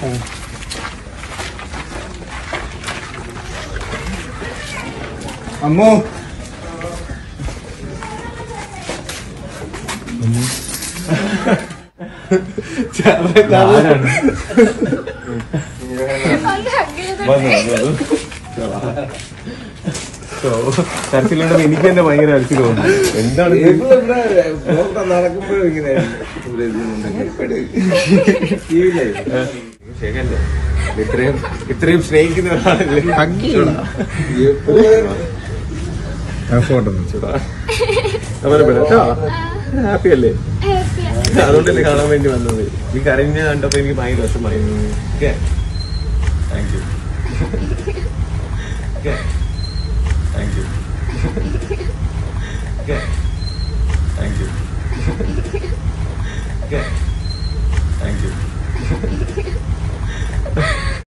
അമ്മോ ആരാണ് കരച്ചിലുണ്ടോ എനിക്ക് തന്നെ ഭയങ്കര കരച്ചിൽ തോന്നുന്നു എന്താണ് ഇത്? നടക്കുമ്പോഴും ഇങ്ങനെ ശരിയല്ലേ ഇത്രയും ഇത്രയും സ്നേഹിക്കുന്ന ഒരാളല്ലേ ഫോട്ടോ ഹാപ്പി അല്ലേ അതുകൊണ്ടല്ലേ കാണാൻ വേണ്ടി വന്നത് ഈ കരഞ്ഞ കണ്ടപ്പോ എനിക്ക് ഭയങ്കര വിഷമായി okay thank you okay thank you okay thank you okay thank U